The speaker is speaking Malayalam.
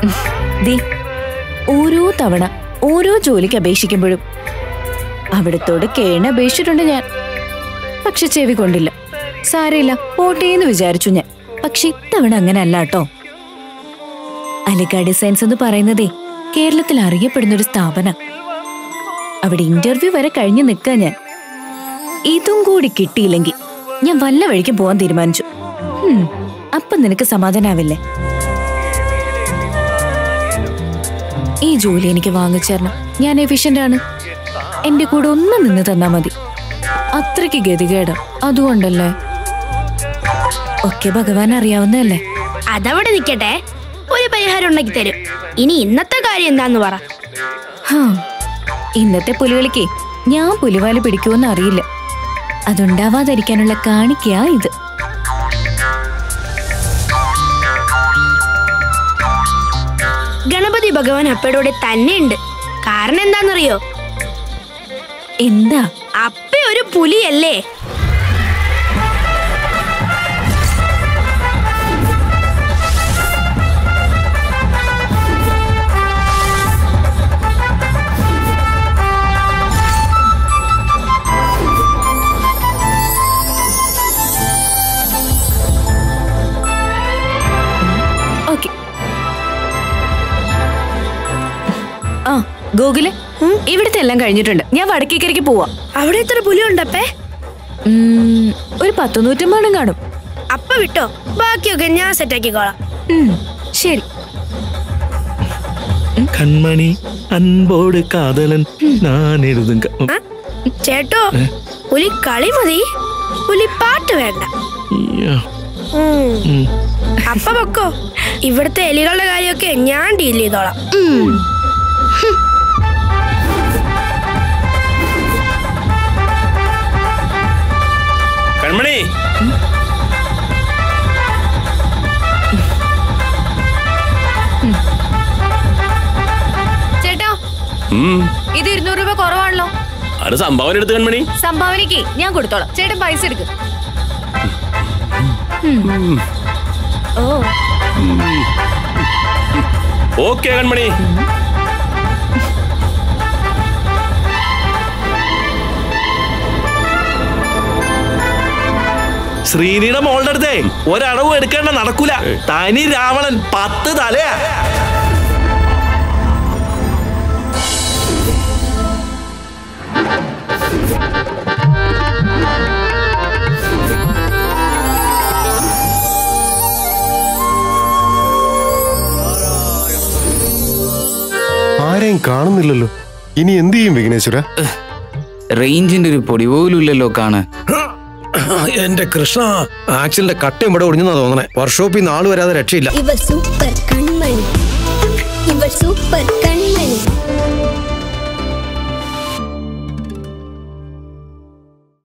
ദേ ഓരോ തവണ ഓരോ ജോലിക്ക് അപേക്ഷിക്കുമ്പോഴും അവിടത്തോട് കേണ അപേക്ഷിച്ചിട്ടുണ്ട് ഞാൻ പക്ഷെ ചെവി കൊണ്ടില്ല സാരയില്ല പോട്ടേന്ന് വിചാരിച്ചു ഞാൻ പക്ഷെ ഇത്തവണ അങ്ങനെ അല്ല കേട്ടോ അലിക്ക ഡിസൈൻസ് എന്ന് പറയുന്നതേ കേരളത്തിൽ അറിയപ്പെടുന്ന ഒരു സ്ഥാപനം അവിടെ ഇന്റർവ്യൂ വരെ കഴിഞ്ഞു നിൽക്കാ ഞാൻ ഇതും കൂടി കിട്ടിയില്ലെങ്കിൽ ഞാൻ വല്ല വഴിക്കും പോവാൻ തീരുമാനിച്ചു ഹും, അപ്പൊ നിനക്ക് സമാധാനാവില്ലേ ഈ ജോലി എനിക്ക് വാങ്ങിച്ചേരണം ഞാൻ എഫിഷ്യന്റ് ആണ് എന്റെ കൂടെ ഒന്ന് നിന്ന് തന്നാ മതി അത്രയ്ക്ക് ഗതികേട് അതുകൊണ്ടല്ലേ ഒക്കെ ഭഗവാൻ അറിയാവുന്നതല്ലേ അതവിടെ നിൽക്കട്ടെ ഒരു പരിഹാരം ഉണ്ടാക്കി തരും ഇനി ഇന്നത്തെ കാര്യം എന്താന്ന് പറ ഹാ, ഇന്നത്തെ പുലികളിക്ക് ഞാൻ പുലിവാല് പിടിക്കുമെന്ന് അറിയില്ല അതുണ്ടാവാതിരിക്കാനുള്ള കാണിക്കയാ ഇത് ഗണപതി ഭഗവാൻ അപ്പയുടെ കൂടെ തന്നെ ഉണ്ട് കാരണം എന്താണെന്നറിയോ എന്താ അപ്പ ഒരു പുലിയല്ലേ ഓക്കെ ആ ഗോകുലെ ഇവിടുത്തെ എല്ലാം കഴിഞ്ഞിട്ടുണ്ട് ഞാൻ വടക്കേക്കരയ്ക്ക് പോവാം അവിടെ എത്ര പുലി ഉണ്ടപ്പേ ഉം, ഒരു പത്ത് നൂറ്റമ്പാടും കാണും അപ്പ വിട്ടോ ബാക്കിയൊക്കെ ഞാൻ സെറ്റാക്കിക്കോളാം ഉം, ശരി കൺമണി അൻപോട് കാതലൻ ഞാൻ എഴുതും ക- ആ? ചേട്ടോ പുലി കളി മതി പുലി പാട്ട് വേണ്ട അയ്യോ. ഉം. ഉം. അപ്പ പൊക്കോ ഇവിടുത്തെ എലികളുടെ കാര്യമൊക്കെ ഞാൻ ഡീൽ ചെയ്തോളാം കൺമണി ചേട്ടാ ഉം. ഇത് ഇരുന്നൂറ് രൂപ കുറവാണല്ലോ അത് സംഭാവന എടുത്ത് കൺമണി സംഭാവനയ്ക്ക് ഞാൻ കൊടുത്തോളാം ചേട്ടൻ പൈസ എടുക്ക് ഉം. ഓ ഓക്കെ കൺമണി ശ്രീനിയുടെ മോളുടെ അടുത്തേ ഒരടവും എടുക്കേണ്ട നടക്കൂല തനി രാവണൻ പത്ത് തലയാ ആരെയും കാണുന്നില്ലല്ലോ ഇനി എന്ത് ചെയ്യും വിഘ്നേശ്വര റേഞ്ചിന്റെ ഒരു പൊടി പോലും ഇല്ലല്ലോ കാണാൻ എന്റെ കൃഷ്ണ ആക്സിലിന്റെ കട്ടയും ഇവിടെ ഒടിഞ്ഞെന്നാ തോന്നണേ വർക്ക്ഷോപ്പിൽ നാള് വരാതെ രക്ഷയില്ല ഇവ സൂപ്പർ കൺമണി ഇവ സൂപ്പർ കൺമണി